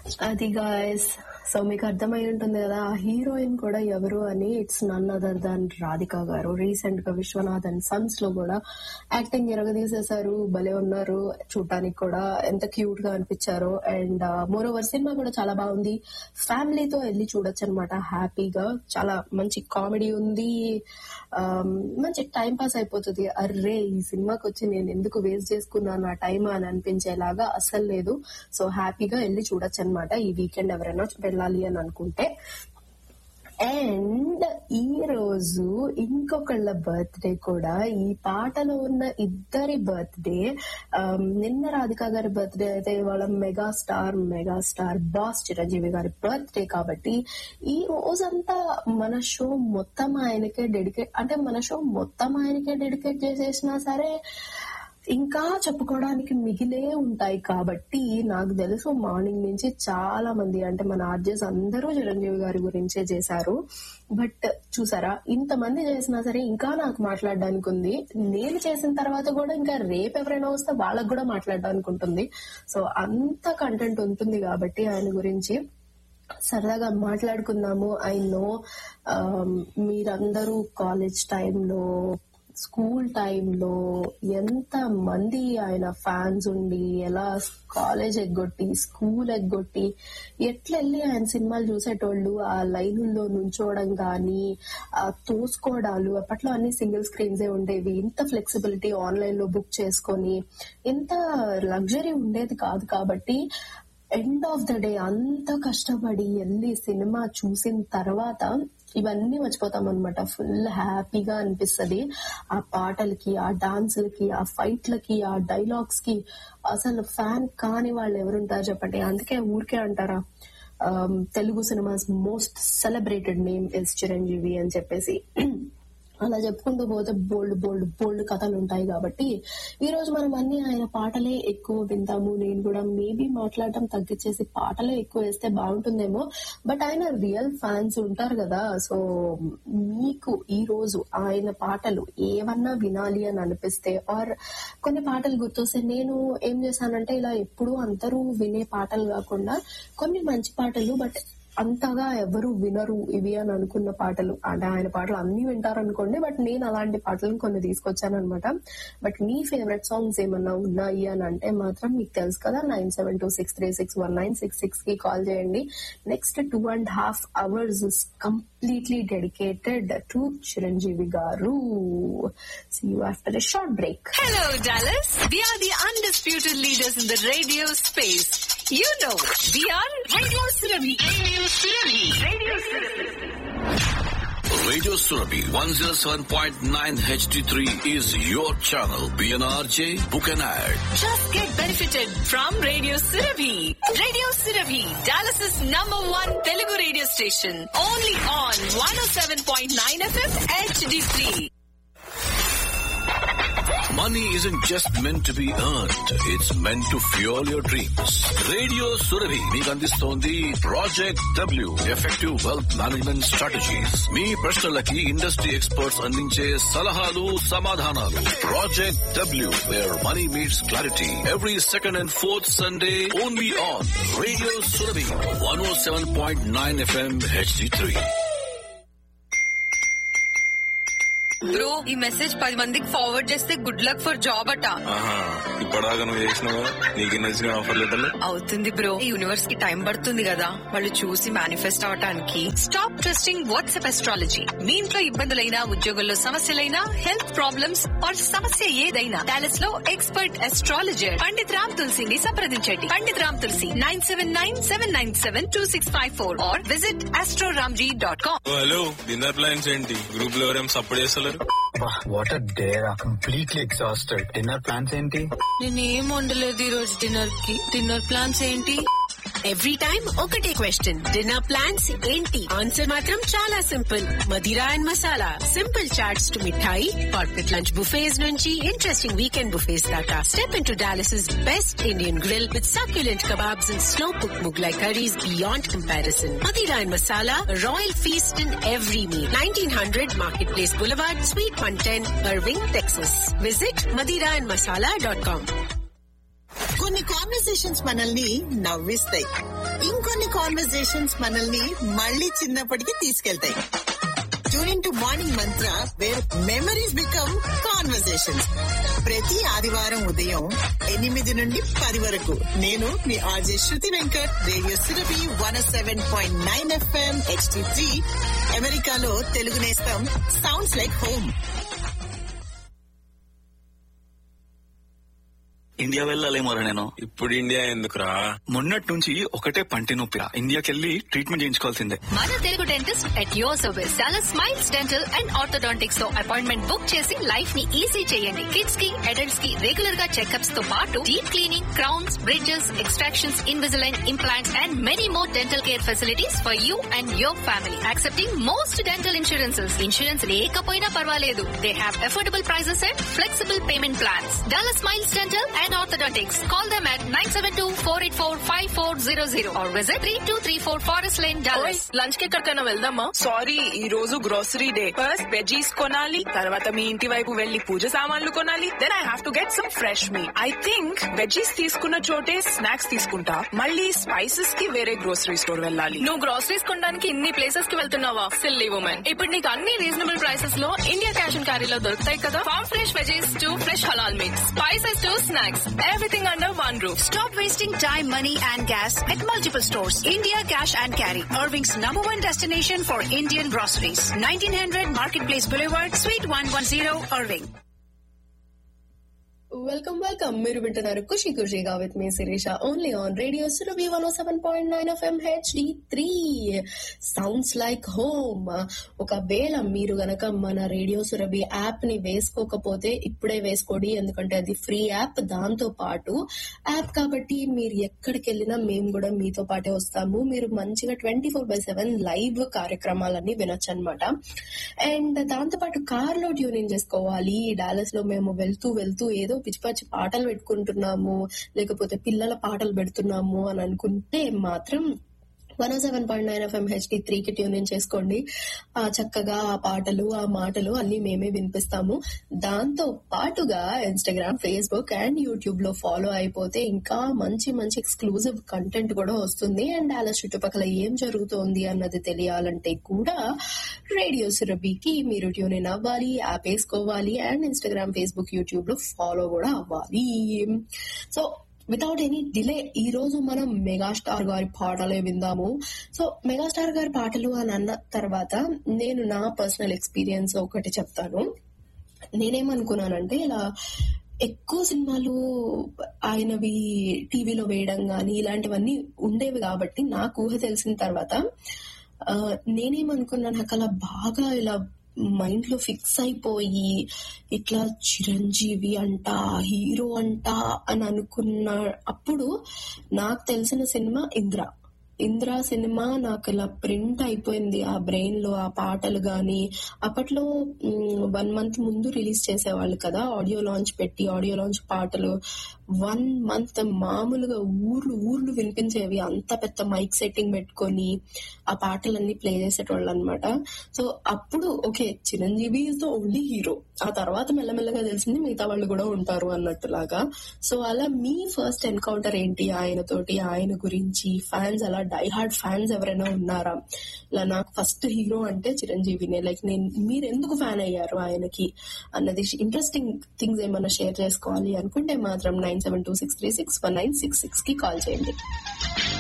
అది guys so మీకు అర్థమై ఉంటుంది కదా ఆ హీరోయిన్ కూడా ఎవరు అని it's none other than Radhika garu recent గా విశ్వనాథ్ అండ్ సన్స్ లో కూడా యాక్టింగ్ ఎరగదీసేశారు భలే ఉన్నారు చూడటానికి కూడా ఎంత క్యూట్ గా అనిపించారో అండ్ మోర్ ఓవర్ సినిమా కూడా చాలా బాగుంది ఫ్యామిలీతో వెళ్ళి చూడొచ్చు అనమాట హ్యాపీగా చాలా మంచి కామెడీ ఉంది um, మంచి టైం పాస్ అయిపోతుంది అర్రే ఈ సినిమాకి వచ్చి నేను ఎందుకు వేస్ట్ చేసుకున్నాను నా టైం అని అనిపించేలాగా అస్సలు లేదు సో హ్యాపీగా వెళ్ళి చూడొచ్చు అనమాట ఈ వీకెండ్ ఎవరైనా వెళ్ళాలి అని అనుకుంటే అండ్ ఈ రోజు ఇంకొకళ్ళ బర్త్డే కూడా ఈ పాటలో ఉన్న ఇద్దరి బర్త్డే నిన్న రాధిక గారి బర్త్డే అయితే ఇవాళ mega star mega star boss Chiranjeevi గారి బర్త్డే కాబట్టి ఈ రోజంతా మన షో మొత్తం ఆయనకే డెడికేట్ అంటే మన షో మొత్తం ఆయనకే డెడికేట్ చేసేసినా సరే ఇంకా చెప్పుకోవడానికి మిగిలే ఉంటాయి కాబట్టి నాకు తెలుసు మార్నింగ్ నుంచి చాలా మంది అంటే మన ఆర్జెస్ అందరూ చిరంజీవి గారి గురించే చేశారు బట్ చూసారా ఇంతమంది చేసినా సరే ఇంకా నాకు మాట్లాడడానికి ఉంది నేను చేసిన తర్వాత కూడా ఇంకా రేపు ఎవరైనా వస్తే వాళ్ళకు కూడా మాట్లాడడానికి ఉంటుంది సో అంత కంటెంట్ ఉంటుంది కాబట్టి ఆయన గురించి సరదాగా మాట్లాడుకుందాము ఐ నో మీరందరూ కాలేజ్ టైంలో స్కూల్ టైంలో ఎంత మంది ఆయన ఫ్యాన్స్ ఉండి ఎలా కాలేజ్ ఎగ్గొట్టి స్కూల్ ఎగ్గొట్టి ఎట్లెళ్ళి ఆయన సినిమాలు చూసేటోళ్ళు ఆ లైనుల్లో నుంచోవడం కానీ ఆ తోసుకోవడాలు అప్పట్లో అన్ని సింగిల్ స్క్రీన్సే ఉండేవి ఇంత ఫ్లెక్సిబిలిటీ ఆన్లైన్ లో బుక్ చేసుకొని ఇంత లగ్జరీ ఉండేది కాదు కాబట్టి ఎండ్ ఆఫ్ ద డే అంత కష్టపడి వెళ్ళి సినిమా చూసిన తర్వాత ఇవన్నీ మర్చిపోతాం అనమాట ఫుల్ హ్యాపీగా అనిపిస్తది ఆ పాటలకి ఆ డాన్సులకి ఆ ఫైట్లకి ఆ డైలాగ్స్ కి అసలు ఫ్యాన్ కాని వాళ్ళు ఎవరుంటారు చెప్పండి అందుకే ఊరికే అంటారా um, Telugu cinemas most celebrated name is Chiranjeevi అని చెప్పేసి అలా చెప్పుకుంటూ పోతే బోల్డ్ బోల్డ్ బోల్డ్ కథలు ఉంటాయి కాబట్టి ఈ రోజు మనం అన్ని ఆయన పాటలే ఎక్కువ వింటాము నేను కూడా మేబీ మాట్లాడటం తగ్గించేసి పాటలే ఎక్కువ వేస్తే బాగుంటుందేమో బట్ ఆయన రియల్ ఫ్యాన్స్ ఉంటారు కదా సో మీకు ఈ రోజు ఆయన పాటలు ఏమన్నా వినాలి అని అనిపిస్తే ఆర్ కొన్ని పాటలు గుర్తొస్తే నేను ఏం చేశానంటే ఇలా ఎప్పుడూ అందరూ వినే పాటలు కాకుండా కొన్ని మంచి పాటలు బట్ అంతగా ఎవరు వినరు ఇవి అని అనుకున్న పాటలు అంటే ఆయన పాటలు అన్ని వింటారు అనుకోండి బట్ నేను అలాంటి పాటలను కొన్ని తీసుకొచ్చాను అనమాట బట్ మీ ఫేవరెట్ సాంగ్స్ ఏమన్నా ఉన్నాయి అని అంటే మాత్రం మీకు తెలుసు కదా nine seven two six three six one nine six six కి కాల్ చేయండి next two and half hours is completely dedicated to Chiranjeevi garu see you after a short break Hello, Dallas. We are the undisputed leaders in the radio space. You know, we are Radio Surabhi. Radio Surabhi. Radio Radio Surabhi 107.9 HD3 is your channel. BNRJ, book an ad. Just get benefited from Radio Surabhi. Radio Surabhi, Dallas's number one Telugu radio station. Only on 107.9 FM HD3. Money isn't just meant to be earned. It's meant to fuel your dreams. Radio Surabhi మీకు అందిస్తోంది project W effective wealth management strategies మీ ప్రశ్నలకి industry experts అందించే సలహాలు సమాధానాలు project W where money meets clarity every second and fourth Sunday only on radio Surabhi one O seven point nine FM HD three bro ఈ message పది మందికి forward చేస్తే good luck for job అట ఆహా ఇప్పటిదాకా నువ్వు చేసినావు నీకు నచ్చిన ఆఫర్ లెటర్లు అవుతుంది బ్రో ఈ యూనివర్స్ కి టైం పడుతుంది కదా వాళ్ళు చూసి మేనిఫెస్ట్ అవటానికి స్టాప్ ట్రస్టింగ్ వాట్సాప్ ఎస్ట్రాలజీ మీ ఇంట్లో ఇబ్బందులైనా ఉద్యోగంలో సమస్యలైనా హెల్త్ ప్రాబ్లమ్స్ ఆర్ సమస్య ఏదైనా డాలస్ లో ఎక్స్పర్ట్ ఎస్ట్రాలజర్ పండిత్ రామ్ తులసిని సంప్రదించండి Pandit Ram Tulsi nine seven nine seven nine seven two six five four or visit astroramji dot com oh, hello dinner plans ఏంటి గ్రూప్ లో ఎవరేం సపోర్ట్ చేస్తలేరు what a day completely exhausted dinner plans ఏంటి నేనేం వండలేదు ఈ రోజు డిన్నర్ కి డిన్నర్ ప్లాన్స్ ఏంటి ఎవ్రీ టైం ఒకటే క్వశ్చన్ డిన్నర్ ప్లాన్స్ ఏంటి ఆన్సర్ మాత్రం చాలా simple Madira and masala simple chaats to mithai corporate lunch buffets నుంచి ఇంట్రెస్టింగ్ వీకెండ్ బుఫేస్ దాకా step into Dallas best Indian grill with succulent kebabs and slow cooked Mughlai curries beyond comparison. Madira and Masala, a royal feast in every meal. 1900 Marketplace Boulevard, Suite 110, Irving, Texas. Visit madiraandmasala.com. కొన్ని conversations మనల్ని నవ్విస్తాయి ఇంకొన్ని conversations మనల్ని మళ్ళీ చిన్నప్పటికి తీసుకెళ్తాయి tuning to morning Mantra where memories become conversations ప్రతి ఆదివారం ఉదయం ఎనిమిది నుండి పది వరకు నేను మీ RJ Shruti Venkat radio Surabhi one seven point nine FM HD three అమెరికాలో తెలుగు నేస్తం సౌండ్స్ లైక్ హోమ్ ఇండియా వెళ్ళాలేమోరా నేను ఇప్పుడు ఇండియా ఎందుకురా మొన్నటి నుంచి ఒకటే పంటి నొప్పి ఇండియాకెళ్ళి ట్రీట్మెంట్ చేయించుకోవాల్సిందే మన Telugu dentist at your service చాలా స్మైల్స్ డెంటల్ అండ్ ఆర్థోడాంటిక్స్ తో అపాయింట్మెంట్ బుక్ చేసి లైఫ్ ని ఈజీ చేయండి కిడ్స్ కి అడల్ట్స్ కి రెగ్యులర్ గా చెకప్స్ తో పాటు deep cleaning crowns bridges extractions Invisalign implants and many more dental care facilities for you and your family accepting most dental insurances insurance లేకపోయినా పర్వాలేదు they have affordable prices and flexible payment plans dollar smiles dental and orthodontics call them at nine seven two four eight four five four zero zero or visit three two three four Forest Lane dollars lunch కి ఎక్కడికైనా వెళ్దామా sorry ఈ రోజు grocery day first veggies కొనాలి తర్వాత మీ ఇంటి వైపు వెళ్లి పూజ సామాన్లు కొనాలి then I have to get some fresh me I think veggies తీసుకున్న చోటే స్నాక్స్ తీసుకుంటా మళ్ళీ స్పైసెస్ కి వేరే గ్రోసరీ స్టోర్ వెళ్ళాలి నువ్వు గ్రోసరీస్ కొనడానికి ఇన్ని ప్లేసెస్ కి వెళ్తున్నావా సిల్లీ ఉమెన్ ఇప్పుడు నీకు అన్ని రీజనబుల్ ప్రైసెస్ లో ఇండియా క్యాష్ అండ్ క్యారీలో దొరుకుతాయి కదా farm fresh veggies to fresh halal meats spices to snacks everything under one roof Stop wasting time, money, and gas at multiple stores. India Cash and Carry, Irving's number one destination for Indian groceries. 1900 Marketplace Boulevard, Suite 110, Irving. Welcome welcome మీరు వింటున్నారు ఖుషి ఖుషిగా with మీ Sirisha only on radio Surabhi one seven point nine FM HD three sounds like home ఒకవేళ మీరు గనక మన radio Surabhi app ని వేసుకోకపోతే ఇప్పుడే వేసుకోండి ఎందుకంటే అది ఫ్రీ యాప్ దాంతో పాటు యాప్ కాబట్టి మీరు ఎక్కడికి వెళ్ళినా మేము కూడా మీతో పాటే వస్తాము మీరు మంచిగా twenty four by seven live కార్యక్రమాలన్నీ వినొచ్చు అనమాట అండ్ దాంతో పాటు కార్ లో ట్యూనింగ్ చేసుకోవాలి డాలస్ లో మేము వెళ్తూ వెళ్తూ ఏదో పిచ్చి పచ్చి పాటలు పెట్టుకుంటున్నాము లేకపోతే పిల్లల పాటలు పెడుతున్నాము అని అనుకుంటే మాత్రం one seven point nine FM HD త్రీకి ట్యూన్ చేసుకోండి ఆ చక్కగా ఆ పాటలు ఆ మాటలు అన్ని మేమే వినిపిస్తాము దాంతో పాటుగా ఇన్స్టాగ్రామ్ ఫేస్బుక్ అండ్ యూట్యూబ్ లో ఫాలో అయిపోతే ఇంకా మంచి మంచి ఎక్స్క్లూజివ్ కంటెంట్ కూడా వస్తుంది అండ్ అలా చుట్టుపక్కల ఏం జరుగుతోంది అన్నది తెలియాలంటే కూడా రేడియో సురభికి మీరు ట్యూన్ ఇన్ అవ్వాలి యాప్ వేసుకోవాలి అండ్ ఇన్స్టాగ్రామ్ ఫేస్బుక్ యూట్యూబ్ లో ఫాలో కూడా అవ్వాలి సో వితౌట్ ఎనీ డిలే ఈ రోజు మనం మెగాస్టార్ గారి పాటలే విందాము సో మెగాస్టార్ గారి పాటలు అని అన్న తర్వాత నేను నా పర్సనల్ ఎక్స్పీరియన్స్ ఒకటి చెప్తాను నేనేమనుకున్నానంటే ఇలా ఎక్కువ సినిమాలు ఆయనవి టీవీలో వేయడం గానీ ఇలాంటివన్నీ ఉండేవి కాబట్టి నాకు ఊహ తెలిసిన తర్వాత ఆ, నేనేమనుకున్నాను నాకు అలా బాగా ఇలా మైండ్ లో ఫిక్స్ అయిపోయి ఇట్లా చిరంజీవి అంట హీరో అంట అని అనుకున్న అప్పుడు నాకు తెలిసిన సినిమా ఇంద్ర ఇంద్ర సినిమా నాకు ఇలా ప్రింట్ అయిపోయింది ఆ బ్రెయిన్ లో ఆ పాటలు గాని అప్పట్లో వన్ మంత్ ముందు రిలీజ్ చేసేవాళ్ళు కదా ఆడియో లాంచ్ పెట్టి ఆడియో లాంచ్ పాటలు వన్ మంత్ మామూలుగా ఊర్లు ఊర్లు వినిపించేవి అంత పెద్ద మైక్ సెట్టింగ్ పెట్టుకొని ఆ పాటలన్నీ ప్లే చేసేటోళ్ళు అనమాట సో అప్పుడు okay Chiranjeevi is the only hero ఆ తర్వాత మెల్లమెల్లగా తెలిసింది మిగతా వాళ్ళు కూడా ఉంటారు అన్నట్టులాగా సో అలా మీ ఫస్ట్ ఎన్కౌంటర్ ఏంటి ఆయనతోటి ఆయన గురించి ఫ్యాన్స్ అలా డై హార్డ్ ఫ్యాన్స్ ఎవరైనా ఉన్నారా ఇలా నాకు ఫస్ట్ హీరో అంటే చిరంజీవినే లైక్ నేను మీరు ఎందుకు ఫ్యాన్ అయ్యారు ఆయనకి అన్నది ఇంట్రెస్టింగ్ థింగ్స్ ఏమైనా షేర్ చేసుకోవాలి అనుకుంటే మాత్రం nine seven two six three six one nine six six కి కాల్ చేయండి